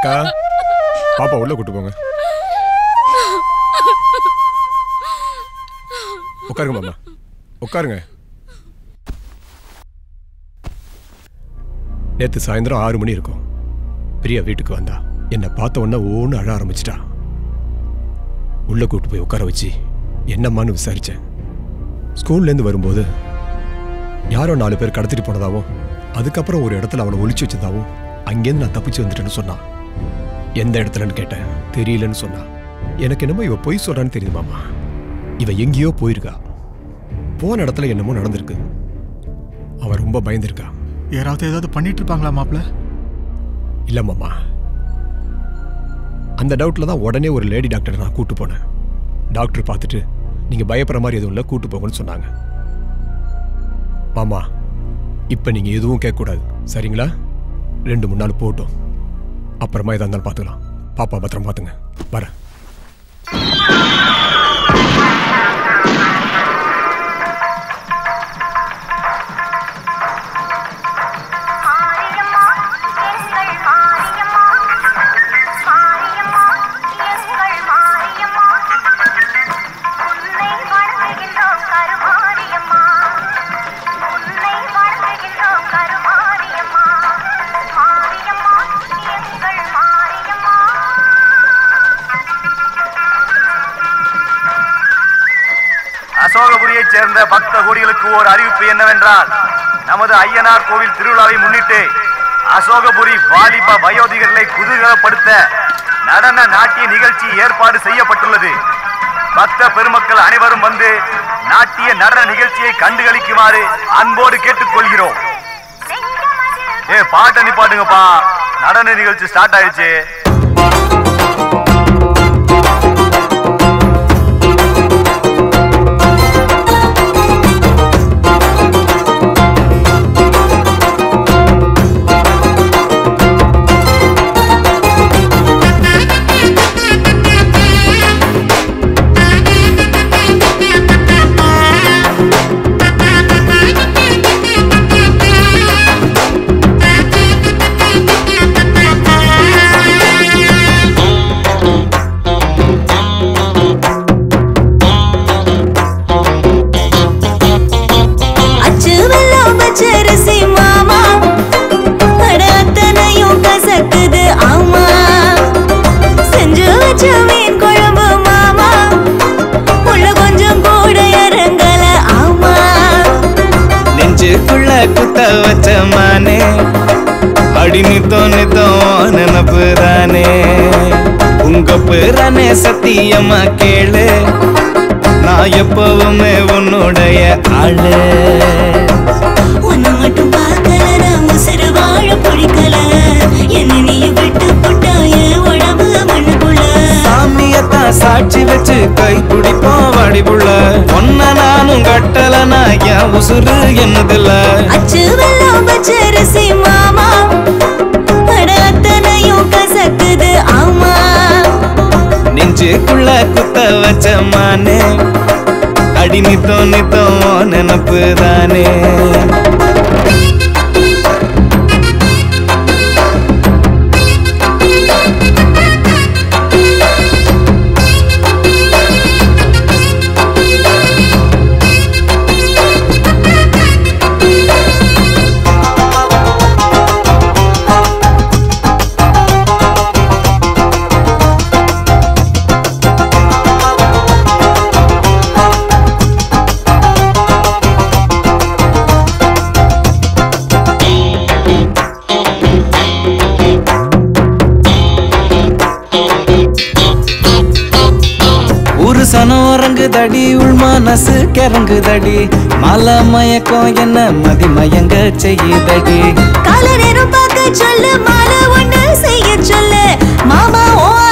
அக்கா பாப்பா உள்ள கூட்டு போங்க உட்காருங்க மாமா உட்காருங்க நேத்து சாயந்தரம் ஆறு மணி இருக்கும் பிரியா வீட்டுக்கு வந்தா என்னை பார்த்த உடனே ஓன்னு அழ ஆரம்பிச்சிட்டா உள்ள கூட்டு போய் உட்கார வச்சு என்னம்மான்னு விசாரிச்சேன் ஸ்கூல்லேருந்து வரும்போது யாரோ நாலு பேர் கடத்திட்டு போனதாவும் அதுக்கப்புறம் ஒரு இடத்துல அவனை ஒளிச்சு வச்சதாவும் அங்கேருந்து நான் தப்பிச்சு வந்துட்டேன்னு சொன்னான் எந்த இடத்துலன்னு கேட்டேன் தெரியலன்னு சொன்னான் எனக்கு என்னமோ இவ பொய் சொல்றான்னு தெரியுது மாமா இவ எங்கேயோ போயிருக்கா போன இடத்துல என்னமோ நடந்திருக்கு அவ ரொம்ப பயந்திருக்கா யாராவது ஏதாவது பண்ணிட்டு இருப்பாங்களா மாப்ள இல்ல மாமா அந்த டவுட்ல தான் உடனே ஒரு லேடி டாக்டரை நான் கூட்டு போனேன் டாக்டர் பார்த்துட்டு நீங்க பயப்படுற மாதிரி எதுவும் இல்லை கூட்டு போங்கன்னு சொன்னாங்க மாமா இப்ப நீங்க எதுவும் கேட்கக்கூடாது சரிங்களா ரெண்டு மூணு நாள் போகட்டும் அப்புறமா எதா இருந்தாலும் பார்த்துக்கலாம் பாப்பா பத்திரம் பார்த்துங்க வரேன் அசோகபுரியைச் சேர்ந்த பக்த கோடிகளுக்கு ஓர் அறிவிப்பு என்னவென்றால் நமது ஐயனார் கோவில் திருவிழாவை முன்னிட்டு அசோகபுரி வாலிப வயோதிகர்களை குதூகலப்படுத்த நடன நாட்டிய நிகழ்ச்சி ஏற்பாடு செய்யப்பட்டுள்ளது பக்த பெருமக்கள் அனைவரும் வந்து நாட்டிய நடன நிகழ்ச்சியை கண்டுகளிக்குமாறு அன்போடு கேட்டுக்கொள்கிறோம் ஏ பாட்டை நிப்பாட்டுங்கப்பா நடன நிகழ்ச்சி ஸ்டார்ட் ஆயிடுச்சு அச்சு வெல்லம் பச்சரிசி மாமா அட அத்தனையும் கசக்குது ஆமா செஞ்சு வச்ச மீன் குழம்பு மாமா உள்ள கொஞ்சம் கூட இறங்கல ஆமா நெஞ்சுக்குள்ள குத்த வச்ச மானே அடி நித்தோ நித்தோ நினப்பு தானே உங்க பேரானே சத்தியமா கேளு நான் எப்பவுமே உன்னுடைய ஆளு உன்னை மட்டும் பார்க்கல நான் உசுறு வாழ பிடிக்கல என்ன நீ விட்டு போட்டா என் உடம்பு மண்ணுக்குள்ள சாமியத்தான் சாட்சி வச்சு கை பிடிப்போம் வடிவுள்ள ஒன்ன நானும் கட்டலனா என் உசுறு என்னதில்ல அச்சு வெல்லம் பச்சரிசி மாமா அட அத்தனையும் கசக்குது ஆமா நெஞ்சுக்குள்ள குத்த வச்ச மானே அடி நித்தோ நித்தோ நினப்பு தானே ஒரு சனம் உறங்குதடி உள் மனசு கிறங்குதடி மலை மயக்கம் என்ன மதி மயங்க செய்யுதடி கால நேரம் பார்க்க சொல்லு மாலை ஒண்ணு செய்ய சொல்லு மாமா ஓ